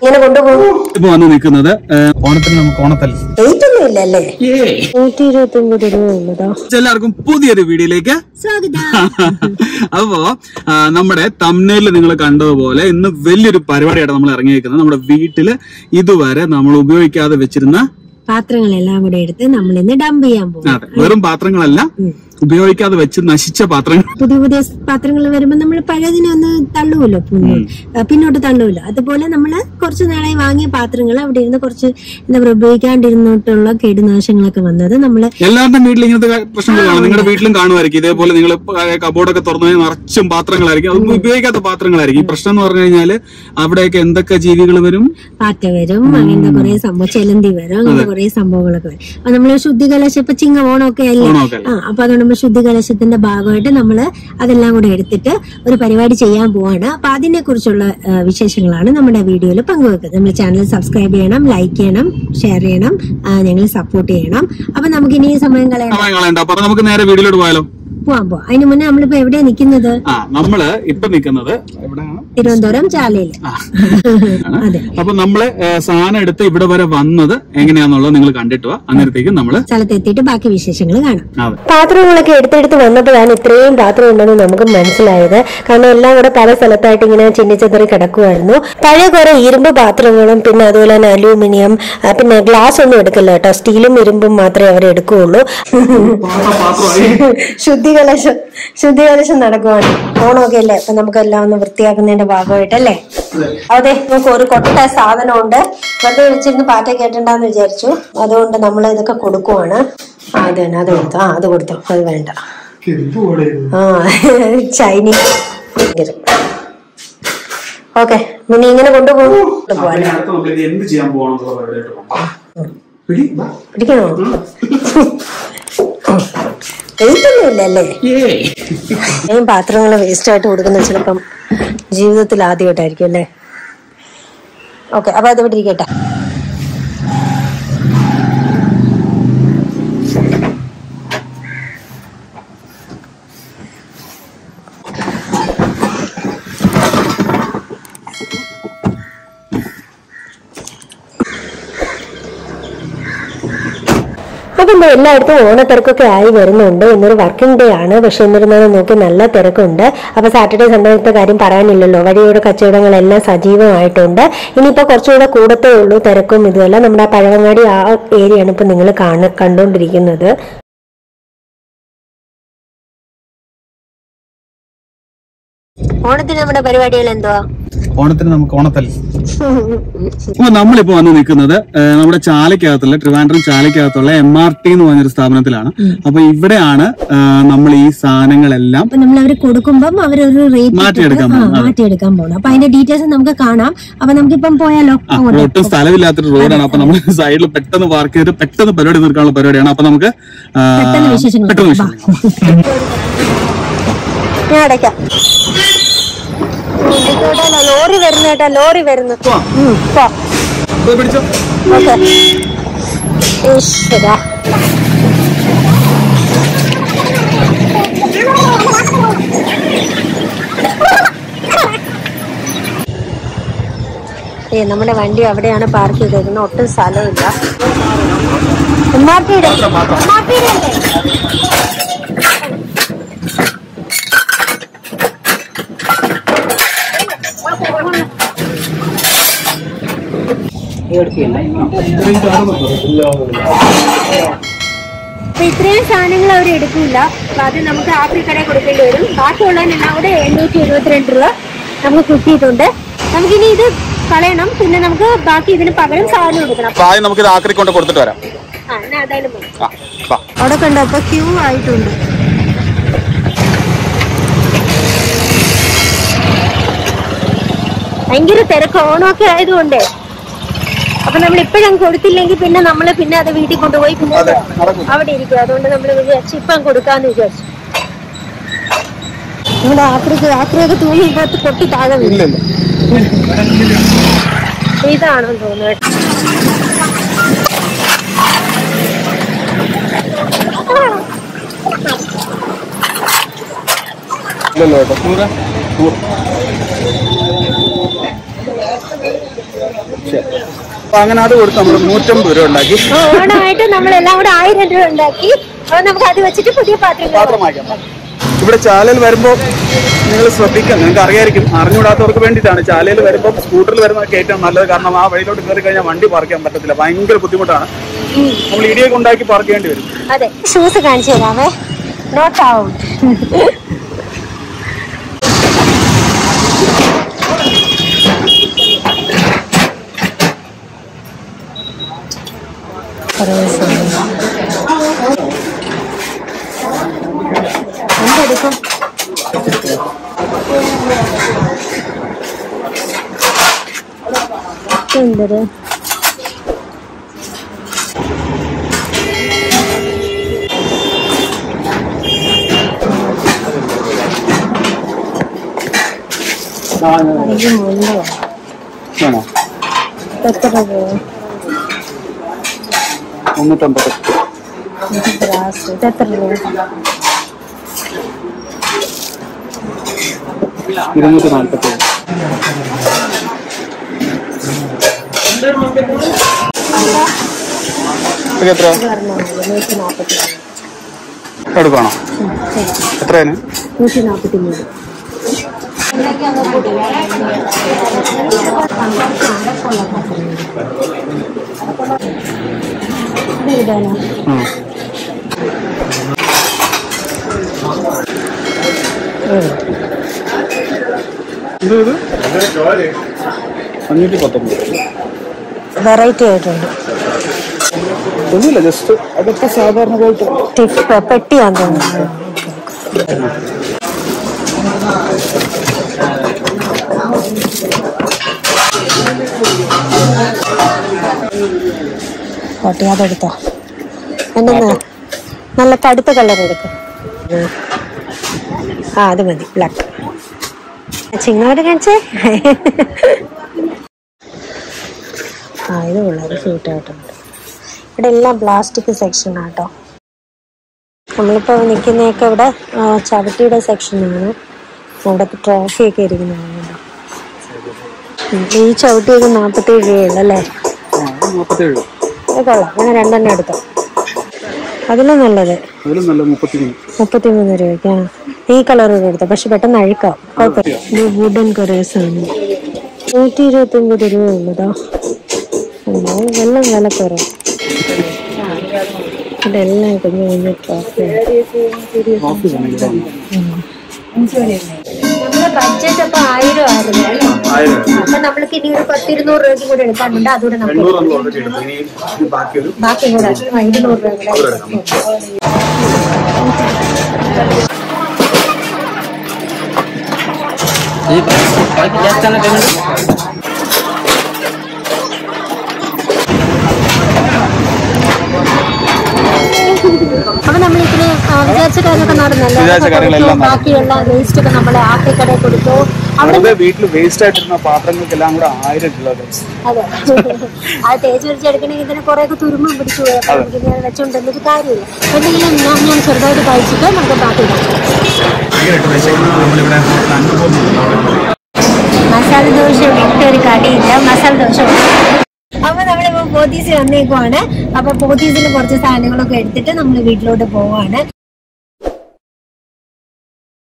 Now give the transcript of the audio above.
ഇങ്ങനെ കൊണ്ടുപോകും ഇപ്പൊ വന്ന് നിൽക്കുന്നത് ഏഹ്, ഓണത്തിന് നമുക്ക് ഓണത്തല്ല വെയിറ്റ് ഒന്നും ഇല്ലല്ലേ നൂറ്റി ഇരുപത്തി ഒമ്പത് രൂപ ഉള്ളതാ എല്ലാവർക്കും പുതിയൊരു വീഡിയോയിലേക്ക് സ്വാഗതം അപ്പോ ആ, നമ്മുടെ തമ്മിലിൽ നിങ്ങൾ കണ്ടതുപോലെ ഇന്ന് വലിയൊരു പരിപാടിയായിട്ട് നമ്മൾ ഇറങ്ങിയിരിക്കുന്നത് നമ്മുടെ വീട്ടില് ഇതുവരെ നമ്മൾ ഉപയോഗിക്കാതെ വെച്ചിരുന്ന പാത്രങ്ങളെല്ലാം കൂടെ എടുത്ത് നമ്മൾ ഇന്ന് ഡംപ് ചെയ്യാൻ പോകും അതെ വെറും പാത്രങ്ങളല്ല ഉപയോഗിക്കാതെ വെച്ച് നശിച്ച പാത്രങ്ങൾ പുതിയ പുതിയ പാത്രങ്ങൾ വരുമ്പോൾ നമ്മൾ പഴയതിനെ ഒന്ന് തള്ളുമല്ലോ പിന്നെ ആ, പിന്നോട്ട് തള്ളുമല്ലോ അതുപോലെ നമ്മൾ കുറച്ച് നാളായി വാങ്ങിയ പാത്രങ്ങൾ അവിടെ ഇരുന്ന് കുറച്ച് എന്താ പറയുക ഉപയോഗിക്കാണ്ടിരുന്നിട്ടുള്ള കേടുനാശങ്ങളൊക്കെ വന്നത് നമ്മൾ എല്ലാവരുടെ വീട്ടിൽ ഇങ്ങനത്തെ ക- പ്രശ്നങ്ങൾ കാണും നിങ്ങളുടെ വീട്ടിലും കാണുമായിരിക്കും ഇതേപോലെ നിങ്ങൾ കബോർഡൊക്കെ തുറന്നു കഴിഞ്ഞാൽ നിറച്ചും പാത്രങ്ങളായിരിക്കും അത് ഉപയോഗിക്കാത്ത പാത്രങ്ങളായിരിക്കും ഈ പ്രശ്നം എന്ന് പറഞ്ഞു കഴിഞ്ഞാൽ അവിടെയൊക്കെ എന്തൊക്കെ ജീവികൾ വരും പാറ്റ വരും അങ്ങനത്തെ കുറെ സംഭവം ചെലന്തി വരും അങ്ങനത്തെ കുറെ സംഭവങ്ങളൊക്കെ വരും അപ്പൊ നമ്മള് ശുദ്ധികലശം ഇപ്പൊ ചിങ്ങ ഓണമൊക്കെ അല്ലേ ഓണമൊക്കെ അല്ലേ? ആ അപ്പൊ അതുകൊണ്ട് നമ്മൾ ശുദ്ധികലശത്തിന്റെ ഭാഗമായിട്ട് നമ്മൾ അതെല്ലാം കൂടെ എടുത്തിട്ട് ഒരു പരിപാടി ചെയ്യാൻ പോവാണ് അപ്പൊ അതിനെ കുറിച്ചുള്ള വിശേഷങ്ങളാണ് നമ്മുടെ വീഡിയോയിൽ പങ്കുവെക്കുന്നത് നമ്മുടെ ചാനൽ സബ്സ്ക്രൈബ് ചെയ്യണം ലൈക്ക് ചെയ്യണം ഷെയർ ചെയ്യണം ഞങ്ങൾ സപ്പോർട്ട് ചെയ്യണം അപ്പൊ നമുക്ക് ഇനി സമയം കളയാൻ സമയം കളയണ്ട അപ്പൊ നമുക്ക് നേരെ വീട്ടിലോട്ട് പോയാലോ പോവാൻ പോവാം അതിന് മുന്നേ നമ്മളിപ്പോ എവിടെയാ നിൽക്കുന്നത് ആ നമ്മള് ഇപ്പൊ നിൽക്കുന്നത് എവിടെയാണ് തിരുവനന്തപുരം ചാലയില് ആ. അതെ അപ്പൊ നമ്മള് ഏ, സാധനം എടുത്ത് ഇവിടെ വരെ വന്നത് എങ്ങനെയാന്നുള്ളത് നിങ്ങൾ കണ്ടിട്ട് വാ അന്നേരത്തേക്കും നമ്മള് സ്ഥലത്തെത്തിയിട്ട് ബാക്കി വിശേഷങ്ങൾ കാണാം അതെ പാത്രങ്ങളൊക്കെ എടുത്തെടുത്ത് വന്നപ്പോഴാണ് ഇത്രയും പാത്രം ഉണ്ടെന്ന് നമുക്ക് മനസ്സിലായത് കാരണം എല്ലാം കൂടെ പല സ്ഥലത്തായിട്ട് ഇങ്ങനെ ചിന്നിച്ചെതറി കിടക്കുമായിരുന്നു പഴയ കുറെ ഇരുമ്പ് പാത്രങ്ങളും പിന്നെ അതുപോലെ തന്നെ അലൂമിനിയം ആ, പിന്നെ ഗ്ലാസ് ഒന്നും എടുക്കില്ല കേട്ടോ സ്റ്റീലും ഇരുമ്പും മാത്രമേ അവർ എടുക്കുകയുള്ളൂ ശുദ്ധികലശം ശുദ്ധികലശം നടക്കുവാണ് ഓണമൊക്കെ അല്ലേ അപ്പൊ നമുക്ക് എല്ലാം ഒന്ന് വൃത്തിയാക്കുന്നതിന്റെ ഭാഗമായിട്ടല്ലേ അതെ നമുക്ക് ഒരു കൊട്ട സാധനമുണ്ട് വെറുതെ വെച്ചിരുന്ന് പാറ്റ കേട്ടണ്ടെന്ന് വിചാരിച്ചു അതുകൊണ്ട് നമ്മൾ ഇതൊക്കെ കൊടുക്കുവാണ് ആ, അത് തന്നെ അത് കൊടുത്തു ആ അത് കൊടുത്തു അത് വേണ്ട ആ ചൈനീസ് ഓക്കെ പിന്നെ ഇങ്ങനെ കൊണ്ടുപോകും കൊണ്ടുപോകാം എന്ത് ചെയ്യാൻ പോകണം പിടിക്കണോ വെയിറ്റ് ഒന്നും ഇല്ലല്ലേ ഞാൻ പാത്രങ്ങൾ വേസ്റ്റ് ആയിട്ട് കൊടുക്കുന്നത് ചിലപ്പം ജീവിതത്തിൽ ആദ്യമായിട്ടായിരിക്കും അല്ലേ ഓക്കെ അപ്പൊ അത് ഇവിടെ ഇരിക്കട്ടെ അപ്പൊ ഇന്ന് എല്ലായിടത്തും ഓണത്തിരക്കൊക്കെ ആയി വരുന്നുണ്ട് ഇന്നൊരു വർക്കിംഗ് ഡേ ആണ് പക്ഷെ എന്നിരുന്നാലും നോക്കി നല്ല തിരക്കുണ്ട് അപ്പൊ സാറ്റർഡേ സൺഡേത്തെ കാര്യം പറയാനില്ലല്ലോ വഴിയോട് കച്ചവടങ്ങളെല്ലാം സജീവമായിട്ടുണ്ട് ഇനിയിപ്പോ കുറച്ചുകൂടെ കൂടത്തേ ഉള്ളൂ തിരക്കും ഇതുമല്ല നമ്മുടെ ആ പഴവങ്ങാടി ആ ഏരിയയാണ് ഇപ്പൊ നിങ്ങൾ കാണ കണ്ടുകൊണ്ടിരിക്കുന്നത് ഓണത്തിന് നമ്മുടെ പരിപാടികൾ എന്തുവാ ഓണത്തിന് നമുക്ക് ഓണത്തല്ല അപ്പൊ നമ്മളിപ്പോ വന്ന് നിൽക്കുന്നത് ഏഹ്, നമ്മുടെ ചാലക്കകത്തുള്ള ട്രിവാൻഡ്രം ചാലക്കകത്തുള്ള എം ആർ ടി എന്ന് പറഞ്ഞൊരു സ്ഥാപനത്തിലാണ് അപ്പൊ ഇവിടെയാണ് ഏഹ്, നമ്മൾ ഈ സാധനങ്ങളെല്ലാം അപ്പൊ നമ്മൾ അവര് കൊടുക്കുമ്പം അവരൊരു റേറ്റ് മാറ്റിയെടുക്കാൻ പോകും. അതെ. മാറ്റിയെടുക്കാൻ പോകണം അപ്പൊ അതിന്റെ ഡീറ്റെയിൽസ് നമുക്ക് കാണാം അപ്പൊ നമുക്കിപ്പം പോയാലോ ആ, ഇവിടെ ഒട്ടും സ്ഥലമില്ലാത്തൊരു റോഡാണ് അപ്പൊ നമ്മൾ സൈഡിൽ പെട്ടെന്ന് പാർക്ക് ചെയ്തിട്ട് പെട്ടെന്ന് പരിപാടി തീർക്കാനുള്ള പരിപാടിയാണ് അപ്പൊ നമുക്ക് ആ, പെട്ടെന്ന് വിശേഷങ്ങൾ പെട്ടെന്ന് വാ. വിശേഷങ്ങൾ ഞാൻ അടയ്ക്കാം കേട്ടോ ലോറി വരുന്നു കേട്ടോ ലോറി വരുന്നു ഉം, പോ. പോയി പിടിച്ചോ ഓക്കെ ഈശ്വരാ ഏ നമ്മുടെ വണ്ടി അവിടെയാണ് പാർക്ക് ചെയ്തേക്കുന്നത് ഒട്ടും സ്ഥലമില്ല ഉമ്മാട്ടിയുടെ ഉമ്മാട്ടിയുടെ അല്ലേ അപ്പൊ ഇത്രയും സാധനങ്ങൾ അവർ എടുക്കില്ല അപ്പൊ അത് നമുക്ക് ആഫ്രിക്കടെ കൊടുക്കേണ്ടി വരും ബാക്കിയുള്ളതിനെല്ലാം കൂടെ എണ്ണൂറ്റി എഴുപത്തിരണ്ട് രൂപ നമുക്ക് കിട്ടിയിട്ടുണ്ട് നമുക്കിനി ഇത് കളയണം പിന്നെ നമുക്ക് ബാക്കി ഇതിന് പകരം സാധനം എടുക്കണം അപ്പൊ ആദ്യം നമുക്ക് ഇത് ആക്രി കൊണ്ട് കൊടുത്തിട്ട് വരാം ആ എന്നാ അതായാലും മതി ആ, വാ. അവിടെ കണ്ടോ അപ്പൊ ക്യൂ ആയിട്ടുണ്ട് ഭയങ്കര തിരക്ക് ഓണമൊക്കെ ആയതുകൊണ്ട് അപ്പൊ നമ്മൾ ഇപ്പോഴും കൊടുത്തില്ലെങ്കിൽ പിന്നെ നമ്മൾ പിന്നെ അത് വീട്ടിൽ കൊണ്ടുപോയി പിന്നെ അതെ, നടക്കും. അവിടെ ഇരിക്കും അതുകൊണ്ട് നമ്മൾ വിചാരിച്ചു ഇപ്പം കൊടുക്കാന്ന് വിചാരിച്ചു നമ്മുടെ ആക്രിക്ക് ആക്രിയൊക്കെ തൂങ്ങി ഇപ്പത്ത് പൊട്ടി താഴെ വീഴും. ഇതാണെന്ന് തോന്നുന്നു കേട്ടോ. ഇല്ലല്ലോ കേട്ടോ നൂറ് നൂറ് അപ്പൊ അങ്ങനെ അത് കൊടുത്ത് നമ്മൾ നൂറ്റമ്പത് രൂപ ഉണ്ടാക്കി ഓണമായിട്ട് നമ്മളെല്ലാം കൂടെ ആയിരം രൂപ ഉണ്ടാക്കി അപ്പൊ നമുക്ക് അത് വെച്ചിട്ട് പുതിയ പാത്രങ്ങൾ പാത്രം വാങ്ങിക്കാം ഇവിടെ ചാലയിൽ വരുമ്പോൾ നിങ്ങൾ ശ്രദ്ധിക്കാം നിങ്ങൾക്ക് അറിയായിരിക്കും അറിഞ്ഞുകൂടാത്തവർക്ക് വേണ്ടിയിട്ടാണ് ചാലയിൽ വരുമ്പോൾ സ്കൂട്ടറിൽ വരുന്നതൊക്കെ ഏറ്റവും നല്ലത് കാരണം ആ വഴിയിലോട്ട് കയറി കഴിഞ്ഞാൽ വണ്ടി പാർക്ക് ചെയ്യാൻ പറ്റത്തില്ല ഭയങ്കര ബുദ്ധിമുട്ടാണ് നമ്മൾ ഇടിയൊക്കെ ഉണ്ടാക്കി പാർക്ക് ചെയ്യേണ്ടി വരും അതെ ഷൂസ് കാണിച്ചു തരാമേ നോട്ട് ഔട്ട് എന്തെടുക്കും എന്തൊരു എനിക്ക് മുണ്ടോ ആണോ എത്ര രൂപ മുന്നൂറ്റമ്പത് ഗ്രാസ് ഇത് എത്ര രൂപ ഇരുന്നൂറ്റി നാൽപ്പത്തി എത്ര നൂറ്റി നാൽപ്പത്തി എടുക്കണോ എത്രയാണ് നൂറ്റി നാൽപ്പത്തി മൂന്ന് ഇടാനോ ഇത് ഇത് അഞ്ഞൂറ്റി പത്തൊമ്പത് വെറൈറ്റി ആയിട്ടുണ്ട് ഒന്നുമില്ല ജസ്റ്റ് അതൊക്കെ സാധാരണ പോയിട്ട് ടിഫ് പെട്ടിയാന്ന് തോന്നുന്നു കോട്ടി അതെടുത്തോ എന്നെ നല്ല കടുത്ത കളർ എടുക്കും ആ അത് മതി ബ്ലാക്ക് ചിങ്ങോട്ട് കാണിച്ചേ ആ ഇത് വളരെ ക്യൂട്ട് ആയിട്ടുണ്ട് ഇവിടെ എല്ലാം പ്ലാസ്റ്റിക് സെക്ഷൻ ആട്ടോ നമ്മളിപ്പോൾ നിൽക്കുന്നതൊക്കെ ഇവിടെ ആ, ചവിട്ടിയുടെ സെക്ഷനാണ് അവിടെ ട്രോഫിയൊക്കെ ഇരിക്കുന്നതാണ് കേട്ടോ. ഉം, ഈ ചവിട്ടിയൊക്കെ നാൽപ്പത്തേഴ് രൂപയുള്ളൂ അല്ലേ മുപ്പത്തേഴ് അത് കൊള്ളാം അങ്ങനെ രണ്ടെണ്ണം എടുത്തോ അതിലും നല്ലത് അതിലും നല്ല മുപ്പത്തിമൂന്ന് മുപ്പത്തിമൂന്ന് രൂപയ്ക്കാണ് ഈ കളർ കൂടെ എടുത്തോ പക്ഷെ പെട്ടെന്ന് അഴുക്കാം കുഴപ്പമില്ല ഇത് വുഡൻ കൊറേസ് ആണ് നൂറ്റി ഇരുപത്തി ഒമ്പത് രൂപ ഉള്ളതോ അല്ലോ എല്ലാം വില കുറവ് ഇവിടെ എല്ലാം കുഞ്ഞു കുഞ്ഞു ട്രോഫിയാണ് കോഫി വേണമെങ്കിൽ നമ്മുടെ ബഡ്ജറ്റ് അപ്പൊ ആയിരം ആയിരുന്നു അല്ലേ ആയിരം അപ്പൊ നമ്മൾക്ക് ഇനി ഒരു പത്തിരുന്നൂറ് രൂപയ്ക്ക് കൂടെ എടുക്കാനുണ്ട് അതുകൂടെ നമുക്ക് എണ്ണൂറ് നമ്മൾ ഓൾറെഡി എടുത്തു ഇനി ഇത് ബാക്കിയൊരു ബാക്കി കൂടെ ആ, ഇരുന്നൂറ് രൂപ കൂടെ അപ്പൊ നമ്മൾ ഇതിന് വിചാരിച്ച കാര്യമൊക്കെ നടന്നല്ലോ വിചാരിച്ച കാര്യങ്ങളെല്ലാം നടന്നു. ബാക്കിയുള്ള വേസ്റ്റ് ഒക്കെ നമ്മൾ ആക്രിക്കടയിൽ കൊടുത്തു അവിടെ വെറുതെ വീട്ടിൽ വേസ്റ്റ് ആയിട്ടിരുന്ന പാത്രങ്ങൾക്കെല്ലാം കൂടെ ആയിരം രൂപ ദിവസം അതെ അത് തേച്ച് വരച്ചെടുക്കണമെങ്കിൽ ഇതിന് കുറെ ഒക്കെ തുരുമ്പം പിടിച്ചു പോയി അപ്പൊ നമുക്ക് ഇങ്ങനെ വെച്ചോണ്ടൊരു കാര്യമില്ല എന്തെങ്കിലും ഞാൻ ഞാൻ ചെറുതായിട്ട് കഴിച്ചിട്ട് നമുക്ക് ബാക്കി ഇടാം. നമ്മളിവിടെ മസാല ദോശ വിട്ട് ഒരു കടിയില്ല മസാല ദോശ അപ്പൊ നമ്മളിപ്പോ പോത്തീസ് വന്നേക്കുവാണ് അപ്പൊ പോത്തീസിൽ കുറച്ച് സാധനങ്ങളൊക്കെ എടുത്തിട്ട് നമ്മൾ വീട്ടിലോട്ട് പോവാണ്